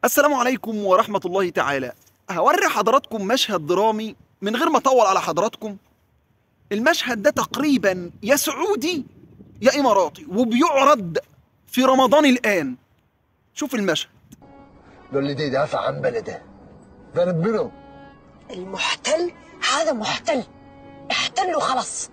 السلام عليكم ورحمة الله تعالى هوري حضراتكم مشهد درامي من غير ما اطول على حضراتكم المشهد ده تقريبا يا سعودي يا اماراتي وبيعرض في رمضان الان شوف المشهد قال لي دي يدافع عن بلده ذنب منه المحتل هذا محتل احتلوا خلص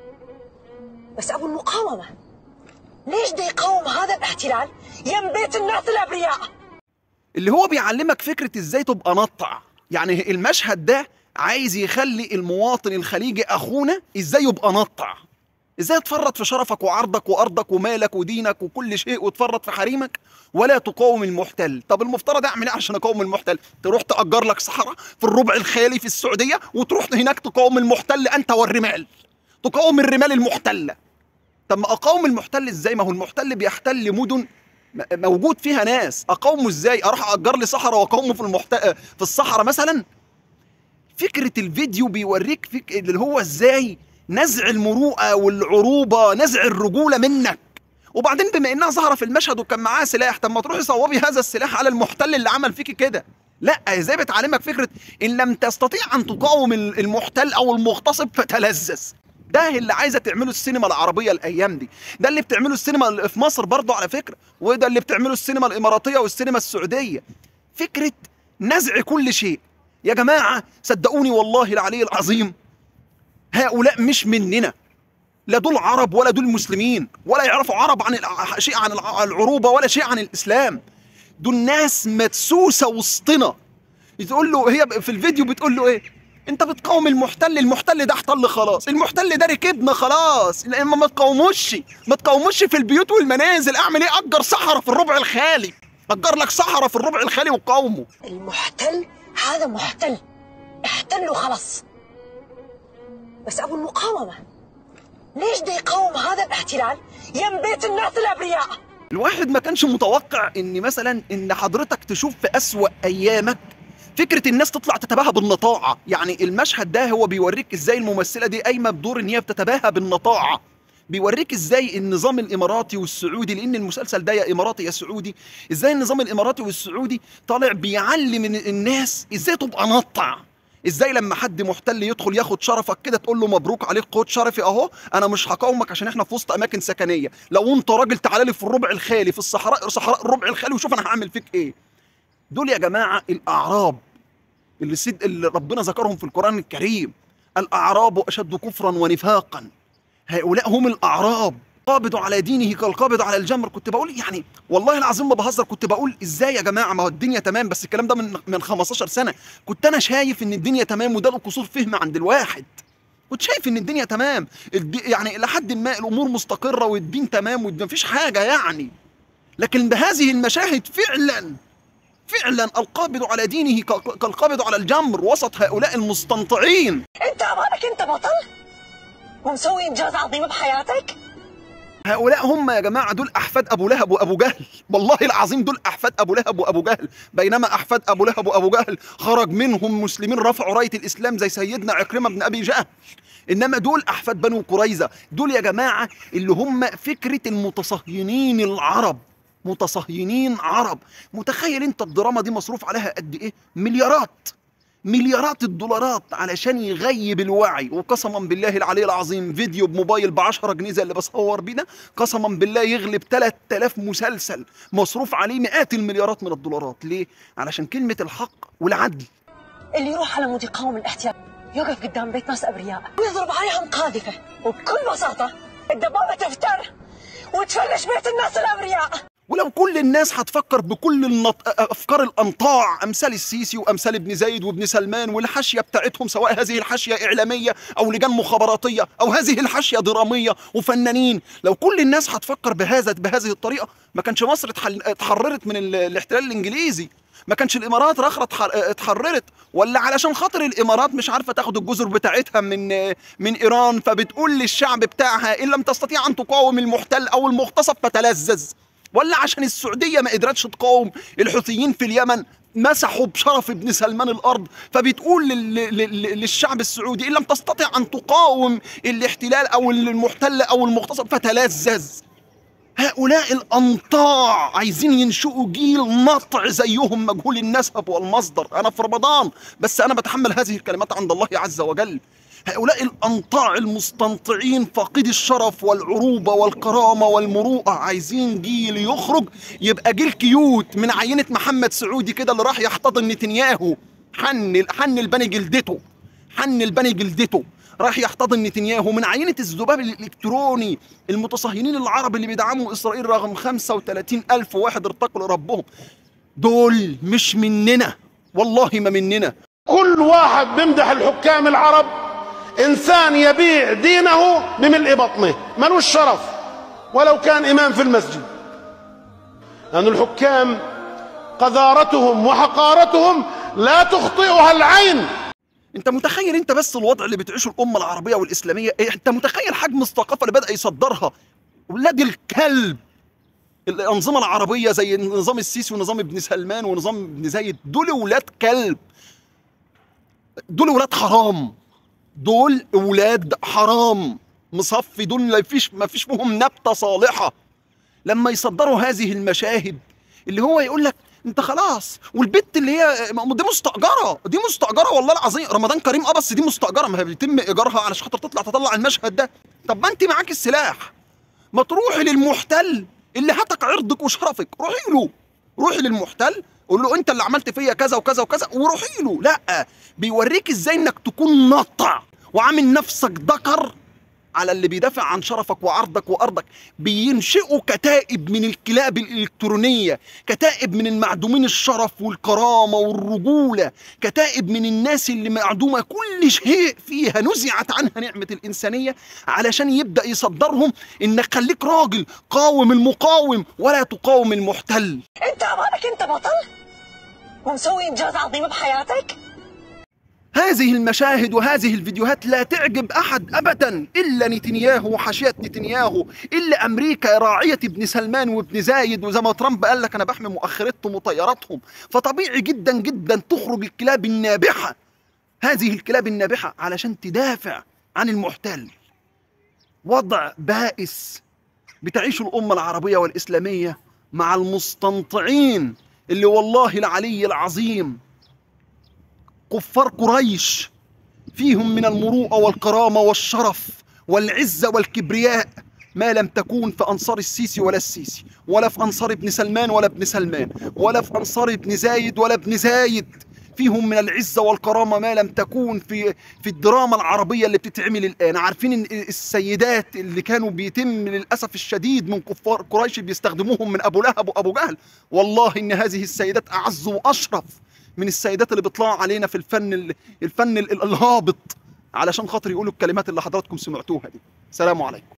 بس ابو المقاومه ليش ده يقاوم هذا الاحتلال يم بيت الناس الابرياء اللي هو بيعلمك فكرة ازاي تبقى نطع يعني المشهد ده عايز يخلي المواطن الخليجي اخونا ازاي يبقى نطع ازاي تفرط في شرفك وعرضك وارضك ومالك ودينك وكل شيء وتفرط في حريمك ولا تقاوم المحتل طب المفترض اعمل ايه عشان اقاوم المحتل تروح تاجر لك صحراء في الربع الخالي في السعوديه وتروح هناك تقاوم المحتل انت والرمال تقاوم الرمال المحتله طب ما اقاوم المحتل ازاي ما هو المحتل بيحتل مدن م- موجود فيها ناس اقاومه ازاي اروح اجر لي صحراء واقاومه في المحت... في الصحراء مثلا فكره الفيديو بيوريك فك... اللي هو ازاي نزع المروءه والعروبه نزع الرجوله منك وبعدين بما انها ظاهره في المشهد وكان معاها سلاح طب ما تروحي صوبي هذا السلاح على المحتل اللي عمل فيكي كده لا ازاي بتعلمك فكره ان لم تستطيع ان تقاوم ال- المحتل او المغتصب فتلذذ ده اللي عايزه تعمله السينما العربيه الايام دي ده اللي بتعمله السينما اللي في مصر برضه على فكره وده اللي بتعمله السينما الاماراتيه والسينما السعوديه فكره نزع كل شيء يا جماعه صدقوني والله العلي العظيم هؤلاء مش مننا لا دول عرب ولا دول مسلمين ولا يعرفوا عرب عن الع- شيء عن الع- العروبه ولا شيء عن الاسلام دول ناس مدسوسه وسطنا تقول له هي في الفيديو بتقول له ايه انت بتقاوم المحتل المحتل ده احتل خلاص المحتل ده ركبنا خلاص لما ما تقاوموش ما تقاوموش في البيوت والمنازل اعمل ايه اجر صحراء في الربع الخالي اجر لك صحراء في الربع الخالي وقاومه المحتل هذا محتل احتلوا خلص بس ابو المقاومه ليش ده يقاوم هذا الاحتلال يم بيت الناس الابرياء الواحد ما كانش متوقع ان مثلا ان حضرتك تشوف في اسوأ ايامك فكرة الناس تطلع تتباهى بالنطاعة يعني المشهد ده هو بيوريك ازاي الممثلة دي قايمة بدور ان هي بتتباهى بالنطاعة بيوريك ازاي النظام الاماراتي والسعودي لان المسلسل ده يا اماراتي يا سعودي ازاي النظام الاماراتي والسعودي طالع بيعلم ال- الناس ازاي تبقى نطع ازاي لما حد محتل يدخل ياخد شرفك كده تقول له مبروك عليك خد شرفي اهو انا مش هقاومك عشان احنا في وسط اماكن سكنيه لو انت راجل تعالى لي في الربع الخالي في الصحراء صحراء الربع الخالي وشوف انا هعمل فيك ايه دول يا جماعه الاعراب اللي, سيد اللي ربنا ذكرهم في القران الكريم الاعراب اشد كفرا ونفاقا هؤلاء هم الاعراب قابض على دينه كالقابض على الجمر كنت بقول يعني والله العظيم ما بهزر كنت بقول ازاي يا جماعه ما هو الدنيا تمام بس الكلام ده من من 15 سنه كنت انا شايف ان الدنيا تمام وده له قصور فهم عند الواحد كنت شايف ان الدنيا تمام الدي يعني الى حد ما الامور مستقره والدين تمام ومفيش حاجه يعني لكن بهذه المشاهد فعلا فعلا القابض على دينه ك- كالقابض على الجمر وسط هؤلاء المستنطعين انت امالك انت بطل ومسوي انجاز عظيم بحياتك هؤلاء هم يا جماعه دول احفاد ابو لهب وابو جهل والله العظيم دول احفاد ابو لهب وابو جهل بينما احفاد ابو لهب وابو جهل خرج منهم مسلمين رفعوا رايه الاسلام زي سيدنا عكرمه بن ابي جهل انما دول احفاد بنو قريظه دول يا جماعه اللي هم فكره المتصهينين العرب متصهينين عرب متخيل انت الدراما دي مصروف عليها قد ايه مليارات مليارات الدولارات علشان يغيب الوعي وقسما بالله العلي العظيم فيديو بموبايل ب 10 جنيه زي اللي بصور بيه ده قسما بالله يغلب 3000 مسلسل مصروف عليه مئات المليارات من الدولارات ليه؟ علشان كلمة الحق والعدل اللي يروح على مود يقاوم الاحتلال يقف قدام بيت ناس ابرياء ويضرب عليهم قاذفه وبكل بساطه الدبابه تفتر وتفلش بيت الناس الابرياء ولو كل الناس هتفكر بكل النط... افكار الانطاع امثال السيسي وامثال ابن زايد وابن سلمان والحاشيه بتاعتهم سواء هذه الحاشيه اعلاميه او لجان مخابراتيه او هذه الحاشيه دراميه وفنانين لو كل الناس هتفكر بهذا بهذه الطريقه ما كانش مصر اتحل... اتحررت من ال... الاحتلال الانجليزي ما كانش الامارات رخرة اتح- اتحررت ولا علشان خاطر الامارات مش عارفه تاخد الجزر بتاعتها من من ايران فبتقول للشعب بتاعها ان لم تستطيع ان تقاوم المحتل او المغتصب فتلذذ ولا عشان السعوديه ما قدرتش تقاوم الحوثيين في اليمن مسحوا بشرف ابن سلمان الارض فبتقول لل- لل- للشعب السعودي ان لم تستطع ان تقاوم الاحتلال او المحتل او المغتصب فتلذذ هؤلاء الأنطاع عايزين ينشئوا جيل نطع زيهم مجهول النسب والمصدر أنا في رمضان بس أنا بتحمل هذه الكلمات عند الله عز وجل هؤلاء الأنطاع المستنطعين فاقدي الشرف والعروبة والكرامة والمروءة عايزين جيل يخرج يبقى جيل كيوت من عينة محمد سعودي كده اللي راح يحتضن نتنياهو حن حن البني جلدته حن البني جلدته راح يحتضن نتنياهو من عينة الذباب الإلكتروني المتصهينين العرب اللي بيدعموا إسرائيل رغم 35 ألف واحد ارتقوا لربهم دول مش مننا والله ما مننا كل واحد بيمدح الحكام العرب انسان يبيع دينه بملء بطنه ملوش شرف ولو كان امام في المسجد لان الحكام قذارتهم وحقارتهم لا تخطئها العين انت متخيل انت بس الوضع اللي بتعيشه الامه العربيه والاسلاميه إيه انت متخيل حجم الثقافه اللي بدا يصدرها ولاد الكلب الانظمه العربيه زي نظام السيسي ونظام ابن سلمان ونظام ابن زايد دول ولاد كلب دول ولاد حرام دول ولاد حرام مصفي دول ما فيش ما فيش فيهم نبته صالحه لما يصدروا هذه المشاهد اللي هو يقول لك انت خلاص والبت اللي هي ما- دي مستأجرة دي مستأجرة والله العظيم رمضان كريم اه بس دي مستأجرة ما هي بيتم إيجارها علشان خاطر تطلع تطلع المشهد ده طب ما انت معاك السلاح ما تروحي للمحتل اللي هتك عرضك وشرفك روحي له روحي للمحتل قول له انت اللي عملت فيا كذا وكذا وكذا وروحي له لا بيوريك ازاي انك تكون نطع وعامل نفسك ذكر على اللي بيدافع عن شرفك وعرضك وارضك بينشئوا كتائب من الكلاب الالكترونيه كتائب من المعدومين الشرف والكرامه والرجوله كتائب من الناس اللي معدومه كل شيء فيها نزعت عنها نعمه الانسانيه علشان يبدا يصدرهم انك خليك راجل قاوم المقاوم ولا تقاوم المحتل انت امانك انت بطل ومسوي انجاز عظيم بحياتك هذه المشاهد وهذه الفيديوهات لا تعجب احد ابدا الا نتنياهو وحاشيه نتنياهو الا امريكا راعيه ابن سلمان وابن زايد وزي ما ترامب قال لك انا بحمي مؤخرتهم وطياراتهم فطبيعي جدا جدا تخرج الكلاب النابحه هذه الكلاب النابحه علشان تدافع عن المحتل وضع بائس بتعيش الامه العربيه والاسلاميه مع المستنطعين اللي والله العلي العظيم كفار قريش فيهم من المروءة والكرامة والشرف والعزة والكبرياء ما لم تكون في أنصار السيسي ولا السيسي ولا في أنصار ابن سلمان ولا ابن سلمان ولا في أنصار ابن زايد ولا ابن زايد فيهم من العزة والكرامة ما لم تكون في في الدراما العربية اللي بتتعمل الآن عارفين إن السيدات اللي كانوا بيتم للأسف الشديد من كفار قريش بيستخدموهم من أبو لهب وأبو جهل والله إن هذه السيدات أعز وأشرف من السيدات اللي بيطلعوا علينا في الفن ال- الفن ال- الهابط علشان خاطر يقولوا الكلمات اللي حضراتكم سمعتوها دي سلام عليكم